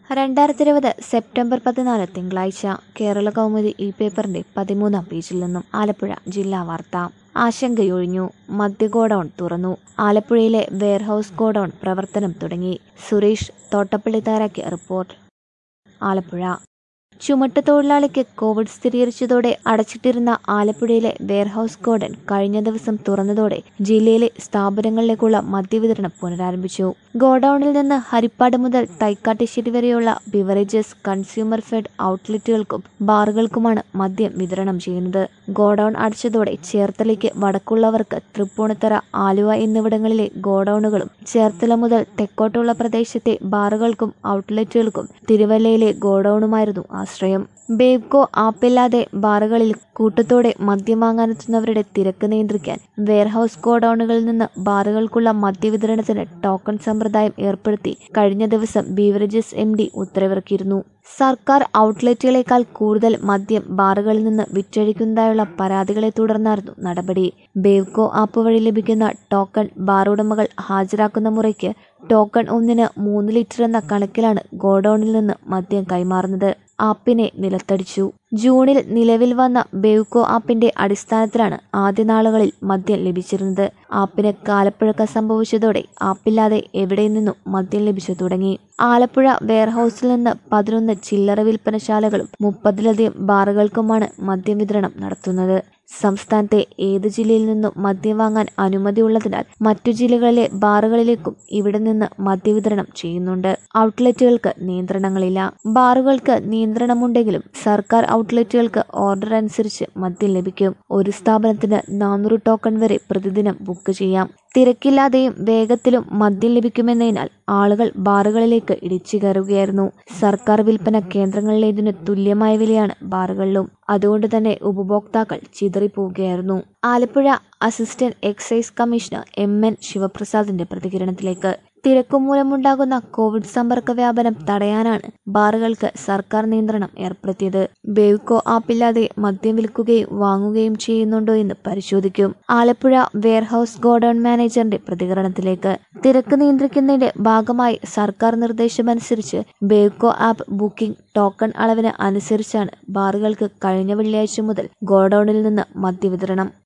രണ്ടായിരത്തി ഇരുപത് സെപ്റ്റംബർ പതിനാല് തിങ്കളാഴ്ച കേരള കൗമുദി ഈ പേപ്പറിന്റെ പതിമൂന്നാം പേജിൽ നിന്നും ആലപ്പുഴ ജില്ലാ വാർത്ത ആശങ്കയൊഴിഞ്ഞു മദ്യ ഗോഡൌൺ തുറന്നു ആലപ്പുഴയിലെ വെയർഹൌസ് ഗോഡൌൺ പ്രവർത്തനം തുടങ്ങി സുരേഷ് തോട്ടപ്പള്ളി തയ്യാറാക്കിയ റിപ്പോർട്ട് ആലപ്പുഴ ചുമട്ട് തൊഴിലാളിക്ക് കോവിഡ് സ്ഥിരീകരിച്ചതോടെ അടച്ചിട്ടിരുന്ന ആലപ്പുഴയിലെ വെയർഹൌസ് ഗോഡൻ കഴിഞ്ഞ ദിവസം തുറന്നതോടെ ജില്ലയിലെ സ്ഥാപനങ്ങളിലേക്കുള്ള മദ്യവിതരണം പുനരാരംഭിച്ചു ഗോഡൌണിൽ നിന്ന് ഹരിപ്പാട് മുതൽ തൈക്കാട്ടുശ്ശേരി വരെയുള്ള ബിവറേജസ് കൺസ്യൂമർ ഫെഡ് ഔട്ട്ലെറ്റുകൾക്കും ബാറുകൾക്കുമാണ് മദ്യം വിതരണം ചെയ്യുന്നത് ഗോഡൌൺ അടച്ചതോടെ ചേർത്തലയ്ക്ക് വടക്കുള്ളവർക്ക് തൃപ്പൂണിത്തറ ആലുവ എന്നിവിടങ്ങളിലെ ഗോഡൌണുകളും ചേർത്തല മുതൽ തെക്കോട്ടുള്ള പ്രദേശത്തെ ബാറുകൾക്കും ഔട്ട്ലെറ്റുകൾക്കും തിരുവല്ലയിലെ ഗോഡൌണുമായിരുന്നു ആശ്രയം ബേബ്കോ ആപ്പില്ലാതെ ബാറുകളിൽ കൂട്ടത്തോടെ മദ്യം വാങ്ങാനെത്തുന്നവരുടെ തിരക്ക് നിയന്ത്രിക്കാൻ വെയർഹൌസ് ഗോഡൌണുകളിൽ നിന്ന് ബാറുകൾക്കുള്ള മദ്യവിതരണത്തിന് ടോക്കൺ സമ്പ്രദായം ഏർപ്പെടുത്തി കഴിഞ്ഞ ദിവസം ബീവറേജസ് എം ഡി ഉത്തരവിറക്കിയിരുന്നു സർക്കാർ ഔട്ട്ലെറ്റുകളേക്കാൾ കൂടുതൽ മദ്യം ബാറുകളിൽ നിന്ന് വിറ്റഴിക്കുന്നതായുള്ള പരാതികളെ തുടർന്നായിരുന്നു നടപടി ബേവ്കോ ആപ്പ് വഴി ലഭിക്കുന്ന ടോക്കൺ ബാർ ഉടമകൾ ഹാജരാക്കുന്ന മുറയ്ക്ക് ടോക്കൺ ഒന്നിന് മൂന്ന് ലിറ്റർ എന്ന കണക്കിലാണ് ഗോഡൌണിൽ നിന്ന് മദ്യം കൈമാറുന്നത് ആപ്പിനെ നിലത്തടിച്ചു ജൂണിൽ നിലവിൽ വന്ന ബെവ്കോ ആപ്പിന്റെ അടിസ്ഥാനത്തിലാണ് ആദ്യ നാളുകളിൽ മദ്യം ലഭിച്ചിരുന്നത് ആപ്പിന് കാലപ്പഴക്കം സംഭവിച്ചതോടെ ആപ്പില്ലാതെ എവിടെ നിന്നും മദ്യം ലഭിച്ചു തുടങ്ങി ആലപ്പുഴ വെയർഹൌസിൽ നിന്ന് പതിനൊന്ന് ചില്ലറ വിൽപ്പനശാലകളും മുപ്പതിലധികം ബാറുകൾക്കുമാണ് മദ്യം വിതരണം നടത്തുന്നത് സംസ്ഥാനത്തെ ഏത് ജില്ലയിൽ നിന്നും മദ്യം വാങ്ങാൻ അനുമതിയുള്ളതിനാൽ മറ്റു ജില്ലകളിലെ ബാറുകളിലേക്കും ഇവിടെ നിന്ന് മദ്യവിതരണം ചെയ്യുന്നുണ്ട് ഔട്ട്ലെറ്റുകൾക്ക് നിയന്ത്രണങ്ങളില്ല ബാറുകൾക്ക് നിയന്ത്രണമുണ്ടെങ്കിലും സർക്കാർ ഔട്ട്ലെറ്റുകൾക്ക് ഓർഡർ അനുസരിച്ച് മദ്യം ലഭിക്കും ഒരു സ്ഥാപനത്തിന് നാനൂറ് ടോക്കൺ വരെ പ്രതിദിനം ബുക്ക് ചെയ്യാം തിരക്കില്ലാതെയും വേഗത്തിലും മദ്യം ലഭിക്കുമെന്നതിനാൽ ആളുകൾ ബാറുകളിലേക്ക് ഇടിച്ചു കയറുകയായിരുന്നു സർക്കാർ വിൽപ്പന കേന്ദ്രങ്ങളിലേതിന് തുല്യമായ വിലയാണ് ബാറുകളിലും അതുകൊണ്ട് തന്നെ ഉപഭോക്താക്കൾ ചിതറിപ്പോവുകയായിരുന്നു Alappuzha assistant excise commissioner M N ശിവപ്രസാദിന്റെ പ്രതികരണത്തിലേക്ക് തിരക്കുമൂലമുണ്ടാകുന്ന കോവിഡ് സമ്പർക്ക വ്യാപനം തടയാനാണ് ബാറുകൾക്ക് സർക്കാർ നിയന്ത്രണം ഏർപ്പെടുത്തിയത് ബേവ്കോ ആപ്പില്ലാതെ മദ്യം വിൽക്കുകയും വാങ്ങുകയും ചെയ്യുന്നുണ്ടോ എന്ന് പരിശോധിക്കും ആലപ്പുഴ വെയർഹൌസ് ഗോഡൌൺ മാനേജറിന്റെ പ്രതികരണത്തിലേക്ക് തിരക്ക് നിയന്ത്രിക്കുന്നതിന്റെ ഭാഗമായി സർക്കാർ നിർദ്ദേശമനുസരിച്ച് ബേവ്കോ ആപ്പ് ബുക്കിംഗ് ടോക്കൺ അളവിന് അനുസരിച്ചാണ് ബാറുകൾക്ക് കഴിഞ്ഞ വെള്ളിയാഴ്ച മുതൽ ഗോഡൌണിൽ നിന്ന് മദ്യവിതരണം